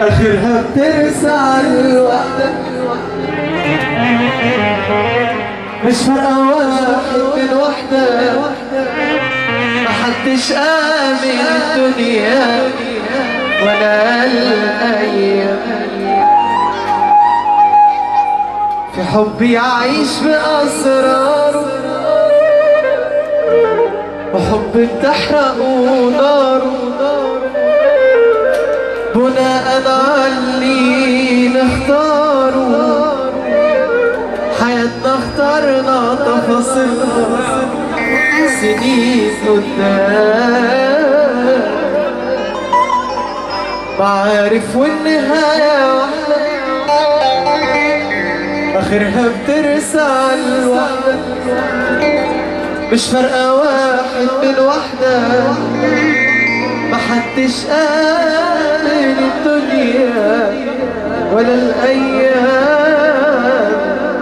اخرها بترسع الوحدة مش فارقة واحد من وحدة محدش آمن الدنيا ولا الأيام في حبي يعيش بأسراره وحب بتحرقه ناره بناء على اللي نختاره حياتنا اخترنا تفاصيلها سنين قدام بعرف والنهاية واحدة آخرها بترسع الوحدة مش فارقة واحد من وحدة محدش آمن الدنيا ولا الأيام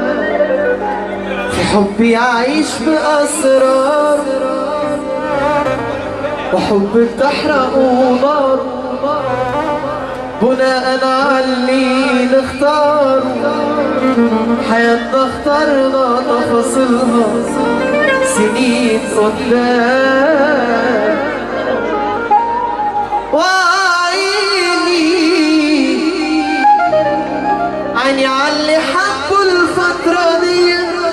في حبي يعيش بأسرار وحب بتحرقه نار بناء على اللي نختاره حياتنا اخترنا تفاصيلها سنين قدام وعيني عيني عاللي حبوا الفترة دي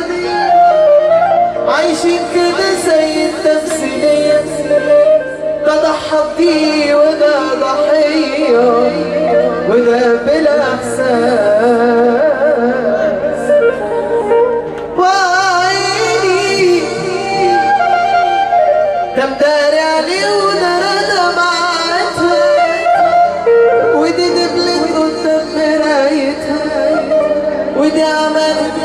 عايشين كده زي التمثيلية ده ضحى بدي وده ضحية وده بلا إحساس وعيني ده مداري عليه وده رضا معاتها ودي دبلت قدام مرايتها ودي عملت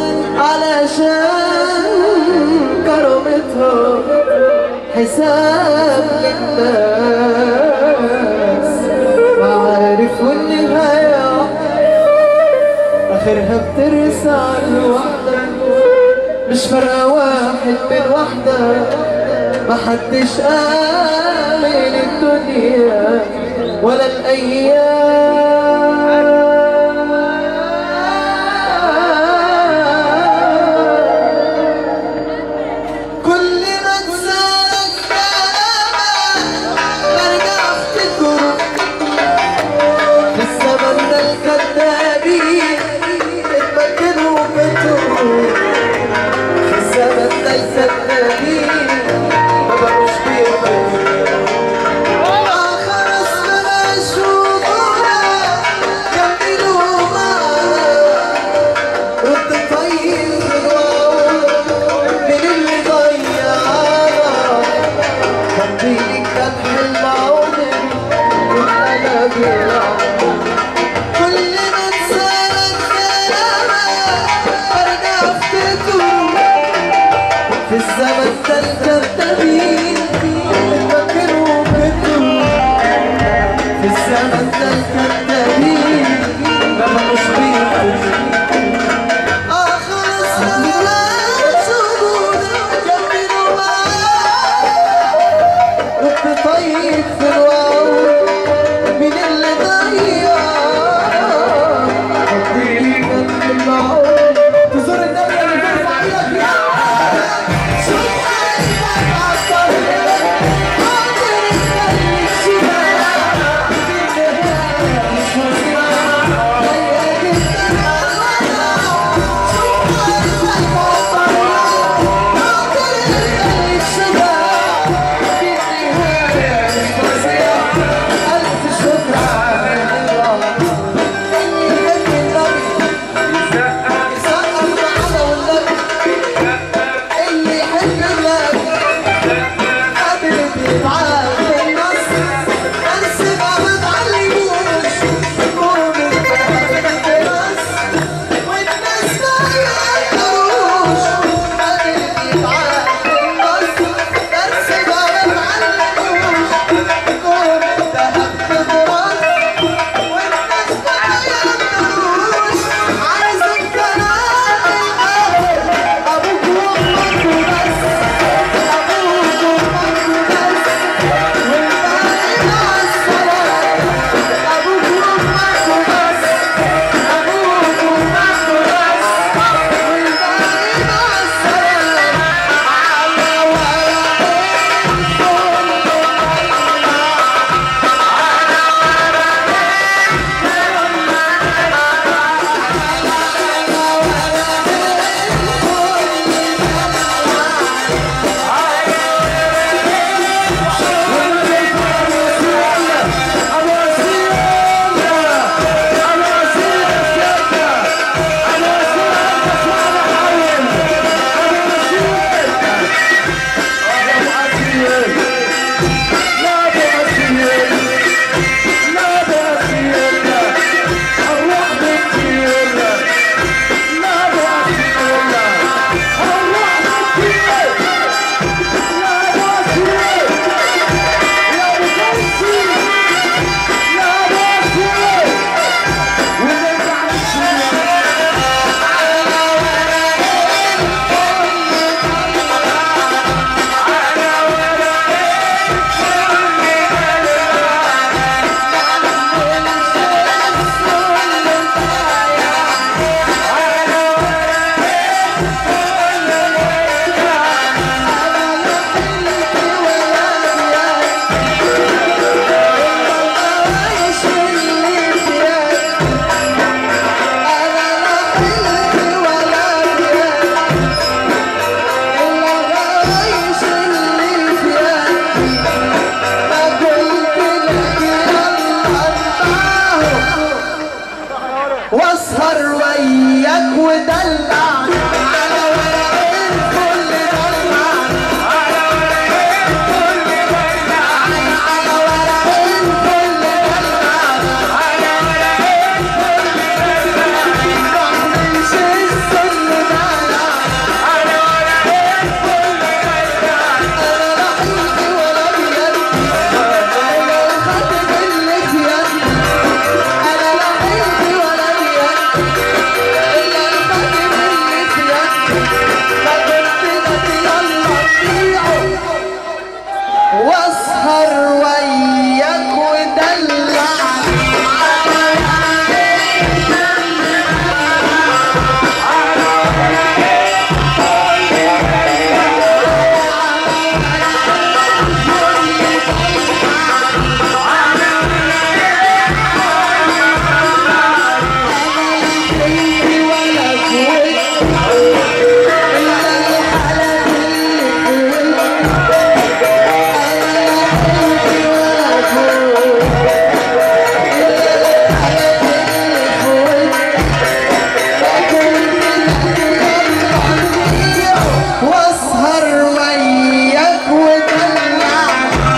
علشان كرامتها حساب للناس وعارف والنهاية آخرها بترسع الوحدة مش فارقة واحد من وحدة محدش آمن الدنيا ولا الأيام كل ما تسالك برجع افتكره في الزمن ده الكدابين اتمكنوا بتوه في الزمن ده الكدابين ما بقوش بيقبلوا خلاص بلاش وجوهنا كملوا معانا رد طيب من اللي ضيعنا خليني كان حلم عمري وانا بيلعب كل ما انسانك كلامك برجع افتكره في الزمن ده الكذابين فكروا كتبوا في الزمن ده الكذابين ما بقوش بيقولوا خلاص بلاش وجودك كملوا معاك كنت طيب في الوعود من اللي ضيع حطيني جنب المعود تزور النبي اللي ترفع ايدك يا شوف قلبك واسهر وياك ودلع على ورق الفل دلع على ورق الفل دلع مش السن دلع انا لا حيلي ولا بيدي انا الخاتم اللي في يدي انا لا حيلي ولا بيدي الا الخاتم اللي في يدي ما كنت بدي يلا نبيعه واسهر وياك ودلع حيلي ولا قوي الا الحلال اللي قوي واسهر وياك ودلع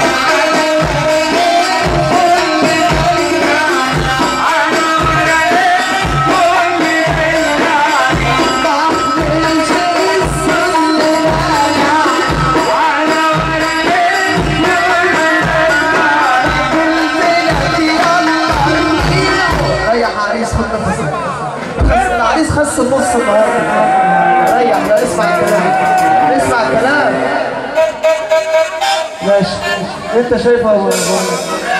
ريح عريس خد نفسك العريس خس النص النهارده ريح لا اسمع الكلام اسمع الكلام ماشي انت شايفها يا أبو-